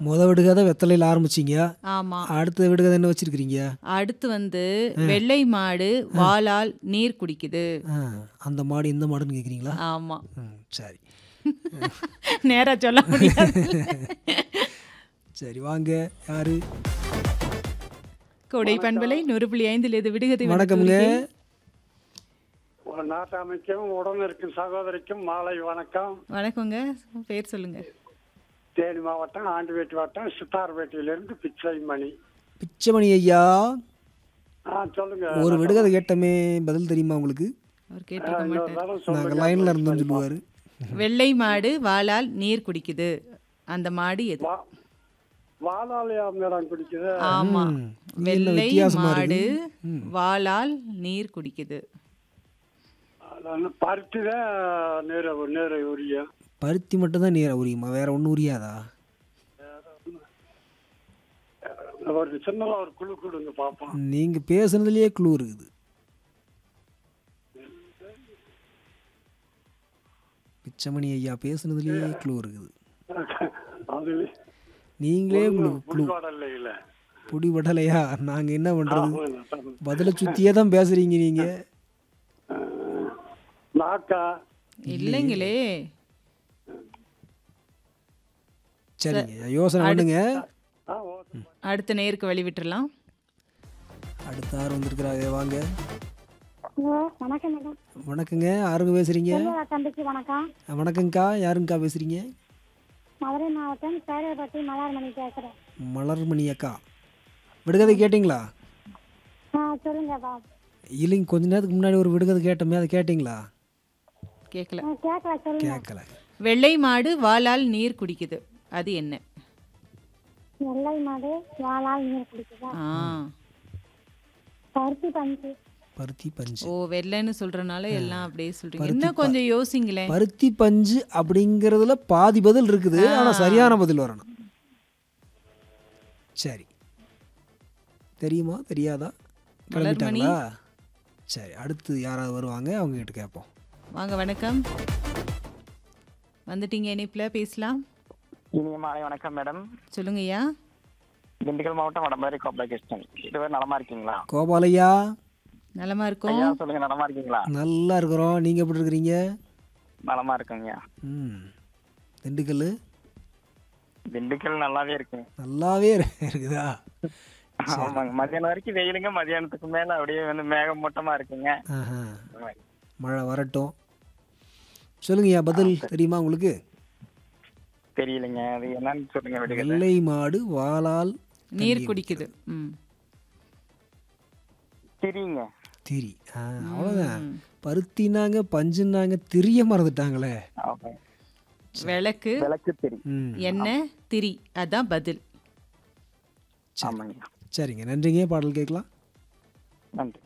முத விடுகதை வெத்தலையில் ஆரம்பிச்சிங்க ஆமா அடுத்த விடுகதை என்ன வச்சிருக்கிறீங்க அடுத்து வந்து வெள்ளை மாடு வாளால் நீர் குடிக்குது ஆ, அந்த மாடு இந்த மாடுன்னு கேட்குறீங்களா ஆமா ம் சரி நேரா சொல்ல முடியாது சரி வாங்க யாரு கொடை பண்பலை நூறு புள்ளி ஐந்தில் இது விடுகதை வணக்கம்ங்க ஒரு நாட்டாமைக்கும் உடன் இருக்கும் சகோதரிக்கும் மாலை வணக்கம் வணக்கங்க பேர் சொல்லுங்க தேனி மாவட்டம் ஆண்டிவேட்டி வட்டம் சித்தார்பேட்டையிலிருந்து பிச்சை மணி பிச்சைமணி ஐயா ஆ சொல்லுங்க ஒரு விடுகதை கேட்டமே பதில் தெரியுமா உங்களுக்கு அவர் கேட்டிருக்க இன்னொரு மாட்டார் தடவை நாங்கள் சொல்லுங்க லைனில் இருந்தோம்னு சொல்லுவார் வெள்ளை மாடு வாளால் நீர் குடிக்குது அந்த மாடு எது வா வாலாலயா மேடம் குடிக்குது ஆமா ம், இது என்ன வெள்ளை வித்தியாசமா மாடு இருக்கு? வாளால் நீர் குடிக்குது அதான் பருத்தி தான் நேர நேர உரிய பருத்தி மட்டும்தான் நீரை உரியுமா வேற ஒன்றும் உரியாதா ஒரு சின்னதா ஒரு குழு கொடுங்க பார்ப்போம் நீங்கள் பேசுனதுலேயே க்ளூ இருக்குது பிச்சைமணி ஐயா பேசுனதுலேயே க்ளூ இருக்குது அது நீங்களே உங்களுக்கு க்ளூ புடிவாடல்ல இல்ல பொடி படலையா நாங்கள் என்ன பண்ணுறது பதிலை சுற்றியே தான் பேசுகிறீங்க நீங்கள் நாக்கா இல்லைங்களே சரிங்க யோசனை பண்ணுங்க ஆ ஓகே அடுத்த நேருக்கு வழி விட்டுறலாம் அடுத்த ஆறு வந்திருக்கிறாங்க வாங்க ஹலோ வணக்கம் மேடம் வணக்கங்க யாருங்க பேசுகிறீங்க செல்வா தம்பிக்கு வணக்கம் வணக்கங்க்கா யாருங்கக்கா பேசுகிறீங்க மதுரை மாவட்டம் சேரப்பட்டி மலர்மணி பேசுகிறேன் மலர்மணி அக்கா விடுகதை கேட்டிங்களா ஆ சொல்லுங்கப்பா இல்லைங்க கொஞ்ச நேரத்துக்கு முன்னாடி ஒரு விடுகதை கேட்டோமே அதை கேட்டிங்களா கேட்கல ஆ கேட்கல சொல்லுங்க கேட்கல வெள்ளை மாடு வாளால் நீர் குடிக்குது அது என்ன வெள்ளை மாடு வாளால் நீர் குடிக்குதா ஆ பருத்தி பஞ்சு பருத்தி பஞ்சு ஓ வெள்ளைன்னு சொல்றனால எல்லாம் அப்படியே சொல்றீங்க இன்னும் கொஞ்சம் யோசிங்களேன் பருத்தி பஞ்சு அப்படிங்கிறதுல பாதி பதில் இருக்குது ஆனால் சரியான பதில் வரணும் சரி தெரியுமா தெரியாதா கிளம்பிட்டாங்களா சரி அடுத்து யாராவது வருவாங்க அவங்க கிட்ட கேட்போம் வாங்க வணக்கம் வந்துட்டீங்க இணைப்புல பேசலாம் இனிய மாலை வணக்கம் மேடம் சொல்லுங்க ஐயா திண்டுக்கல் மாவட்டம் வடமதுரை கோபாலகிருஷ்ணன் இதுவரை நலமா இருக்கீங்களா கோபாலையா நலமா இருக்கும் ஐயா சொல்லுங்க நலமா இருக்கீங்களா நல்லா இருக்கிறோம் நீங்கள் எப்படி இருக்கிறீங்க நலமா இருக்குங்க ம் திண்டுக்கல் திண்டுக்கல் நல்லாவே இருக்குங்க நல்லாவே இரு- இருக்குதா ஆமாங்க மதியானம் வரைக்கும் வெயிலுங்க மதியானத்துக்கு மேல அப்படியே வந்து மேகமூட்டமா இருக்குங்க ஆஹா மழை வரட்டும் சொல்லுங்கய்யா பதில் தெரியுமா உங்களுக்கு தெரியலைங்க அது என்னன்னு சொல்லுங்க விடுகிறது வெள்ளை மாடு வாளால் நீர் குடிக்குது ம் திரிங்க திரி ஆ அவ்வளோதான் பருத்தினாங்க பஞ்சுனாங்க திரிய மறந்துட்டாங்களே ஆமாங்க. விளக்கு விளக்கு திரி ம் எண்ணெய் திரி அதான் பதில் ஆமாங்க சரிங்க நன்றிங்க பாடல் கேட்கலாம் நன்றி